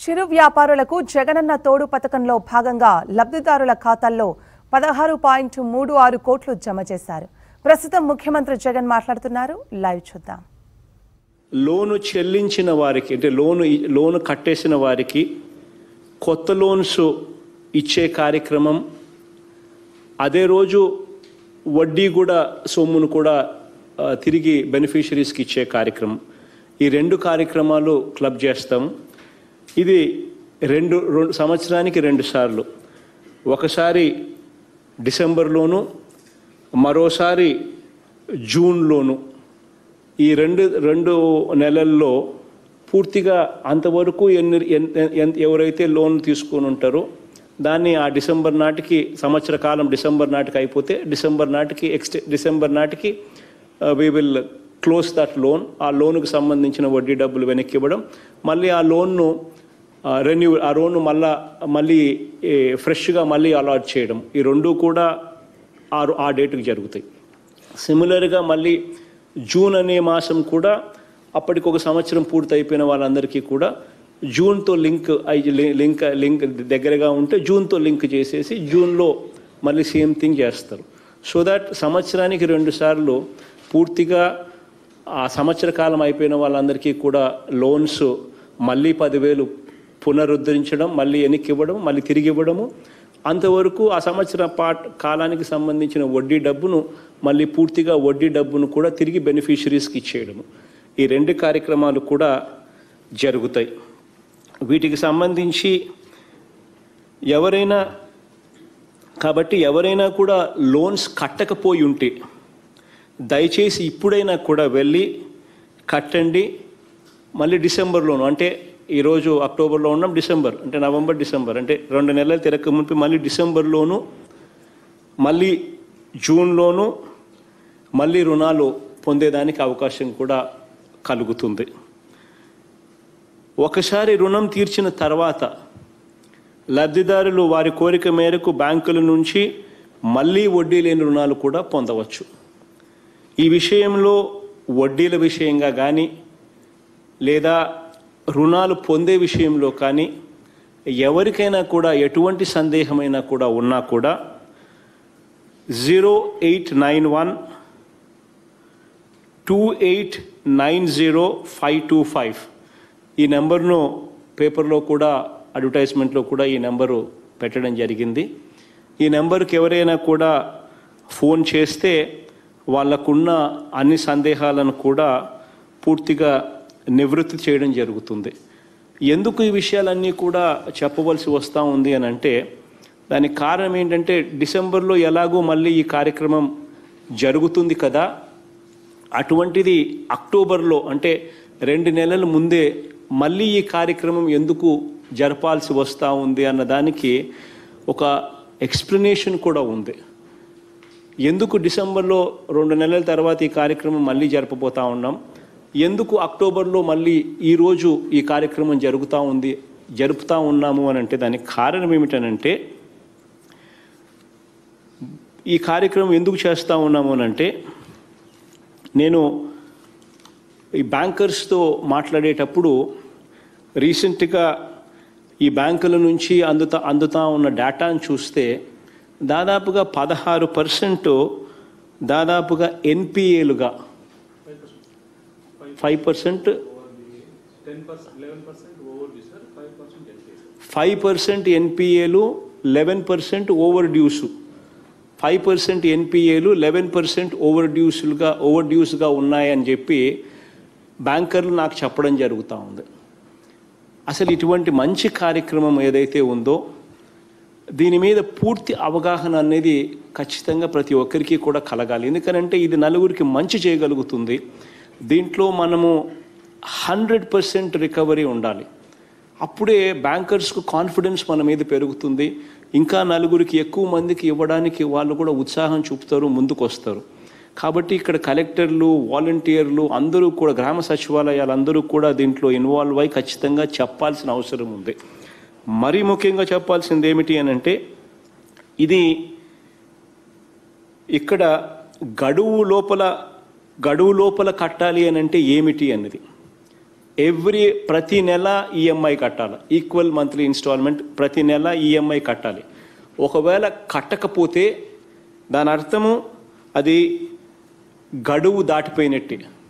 చిరు వ్యాపారులకు జగనన్న తోడు పథకంలో భాగంగా లబ్ధిదారుల ఖాతాల్లో పదహారు పాయింట్ మూడు ఆరు కోట్లు జమ చేశారు ప్రస్తుతం ముఖ్యమంత్రి జగన్ మాట్లాడుతున్నారు లైవ్ చూద్దాం లోను చెల్లించిన వారికి అంటే లోను లోను కట్టేసిన వారికి కొత్త లోన్స్ ఇచ్చే కార్యక్రమం అదే రోజు వడ్డీ కూడా సొమ్మును కూడా ఆ, తిరిగి బెనిఫిషరీస్కి ఇచ్చే కార్యక్రమం ఈ రెండు కార్యక్రమాలు క్లబ్ చేస్తాం ఇది రెండు రెండు సంవత్సరానికి రెండు సార్లు ఒకసారి డిసెంబర్లోను మరోసారి జూన్లోను ఈ రెండు రెండు నెలల్లో పూర్తిగా అంతవరకు ఎన్ని ఎన్- ఎన్- ఎవరైతే లోన్ తీసుకొని ఉంటారో దాన్ని ఆ డిసెంబర్ నాటికి సంవత్సర కాలం డిసెంబర్ నాటికి అయిపోతే డిసెంబర్ నాటికి ఎక్స్టె డిసెంబర్ నాటికి we will close that loan ఆ లోనుకు సంబంధించిన వడ్డీ డబ్బులు వెనక్కి ఇవ్వడం మళ్ళీ ఆ లోన్ను రెన్యూ ఆ లోన్ను మళ్ళా మళ్ళీ ఫ్రెష్గా మళ్ళీ అలాట్ చేయడం ఈ రెండు కూడా ఆ ఆ డేట్కి జరుగుతాయి సిమిలర్గా మళ్ళీ జూన్ అనే మాసం కూడా అప్పటికి ఒక సంవత్సరం పూర్తి అయిపోయిన వాళ్ళందరికీ కూడా జూన్తో లింక్ అయి లింక్ లింక్ దగ్గరగా ఉంటే జూన్తో లింక్ చేసేసి జూన్లో మళ్ళీ సేమ్ థింగ్ చేస్తారు సో దట్ సంవత్సరానికి రెండు సార్లు పూర్తిగా ఆ సంవత్సర కాలం అయిపోయిన వాళ్ళందరికీ కూడా లోన్స్ మళ్ళీ పదివేలు పునరుద్ధరించడం మళ్ళీ వెనక్కి ఇవ్వడం మళ్ళీ తిరిగి ఇవ్వడము అంతవరకు ఆ సంవత్సర పాట్ కాలానికి సంబంధించిన వడ్డీ డబ్బును మళ్ళీ పూర్తిగా వడ్డీ డబ్బును కూడా తిరిగి బెనిఫిషరీస్కి ఇచ్చేయడము ఈ రెండు కార్యక్రమాలు కూడా జరుగుతాయి వీటికి సంబంధించి ఎవరైనా కాబట్టి ఎవరైనా కూడా లోన్స్ కట్టకపోయి ఉంటే దయచేసి ఇప్పుడైనా కూడా వెళ్ళి కట్టండి మళ్ళీ డిసెంబర్లోను అంటే ఈరోజు అక్టోబర్లో ఉన్నాం డిసెంబర్ అంటే నవంబర్ డిసెంబర్ అంటే రెండు నెలలు తిరగక మునిపి మళ్ళీ డిసెంబర్లోను మళ్ళీ జూన్లోను మళ్ళీ రుణాలు పొందేదానికి అవకాశం కూడా కలుగుతుంది ఒకసారి రుణం తీర్చిన తర్వాత లబ్ధిదారులు వారి కోరిక మేరకు బ్యాంకుల నుంచి మళ్ళీ వడ్డీ లేని రుణాలు కూడా పొందవచ్చు ఈ విషయంలో వడ్డీల విషయంగా కానీ లేదా రుణాలు పొందే విషయంలో కానీ ఎవరికైనా కూడా ఎటువంటి సందేహమైనా కూడా ఉన్నా కూడా zero eight nine one two eight nine zero five two five ఈ నెంబర్ను పేపర్లో కూడా అడ్వర్టైజ్మెంట్లో కూడా ఈ నెంబరు పెట్టడం జరిగింది ఈ నెంబర్కి ఎవరైనా కూడా ఫోన్ చేస్తే వాళ్ళకున్న అన్ని సందేహాలను కూడా పూర్తిగా నివృత్తి చేయడం జరుగుతుంది ఎందుకు ఈ విషయాలన్నీ కూడా చెప్పవలసి వస్తూ ఉంది అని అంటే దానికి కారణం ఏంటంటే డిసెంబర్లో ఎలాగో మళ్ళీ ఈ కార్యక్రమం జరుగుతుంది కదా అటువంటిది అక్టోబర్లో అంటే రెండు నెలల ముందే మళ్ళీ ఈ కార్యక్రమం ఎందుకు జరపాల్సి వస్తూ ఉంది అన్న దానికి ఒక ఎక్స్ప్లెనేషన్ కూడా ఉంది ఎందుకు డిసెంబర్లో రెండు నెలల తర్వాత ఈ కార్యక్రమం మళ్ళీ జరపబోతా ఉన్నాం ఎందుకు అక్టోబర్లో మళ్ళీ ఈరోజు ఈ కార్యక్రమం జరుగుతూ ఉంది జరుపుతూ ఉన్నాము అని అంటే దానికి కారణం ఏమిటనంటే ఈ కార్యక్రమం ఎందుకు చేస్తూ ఉన్నాము అని అంటే నేను ఈ బ్యాంకర్స్తో మాట్లాడేటప్పుడు రీసెంట్గా ఈ బ్యాంకుల నుంచి అందుతా అందుతా ఉన్న డేటాను చూస్తే దాదాపుగా పదహారు పర్సెంట్ దాదాపుగా ఎన్పిఏలుగా ఫైవ్ పర్సెంట్ ఫైవ్ పర్సెంట్ ఎన్పిఏలు eleven percent over dues five percent ఎన్పిఏలు లెవెన్ పర్సెంట్ ఓవర్ డ్యూస్లుగా ఓవర్ డ్యూస్గా ఉన్నాయని చెప్పి బ్యాంకర్లు నాకు చెప్పడం జరుగుతూ ఉంది అసలు ఇటువంటి మంచి కార్యక్రమం ఏదైతే ఉందో దీని మీద పూర్తి అవగాహన అనేది ఖచ్చితంగా ప్రతి ఒక్కరికి కూడా కలగాలి ఎందుకనంటే ఇది నలుగురికి మంచి చేయగలుగుతుంది దీంట్లో మనము హండ్రెడ్ పర్సెంట్ రికవరీ ఉండాలి అప్పుడే బ్యాంకర్స్కు కాన్ఫిడెన్స్ మన మీద పెరుగుతుంది ఇంకా నలుగురికి ఎక్కువ మందికి ఇవ్వడానికి వాళ్ళు కూడా ఉత్సాహం చూపుతారు ముందుకు వస్తారు కాబట్టి ఇక్కడ కలెక్టర్లు వాలంటీర్లు అందరూ కూడా గ్రామ సచివాలయాలు అందరూ కూడా దీంట్లో ఇన్వాల్వ్ అయి ఖచ్చితంగా చెప్పాల్సిన అవసరం ఉంది మరీ ముఖ్యంగా చెప్పాల్సింది ఏమిటి అని అంటే ఇది ఇక్కడ గడువు లోపల గడువు లోపల కట్టాలి అని అంటే ఏమిటి అన్నది ఎవ్రీ ప్రతి నెల ఈఎంఐ కట్టాలి ఈక్వల్ మంత్లీ ఇన్స్టాల్మెంట్ ప్రతి నెల ఈఎంఐ కట్టాలి ఒకవేళ కట్టకపోతే దాని అర్థము అది గడువు దాటిపోయినట్టే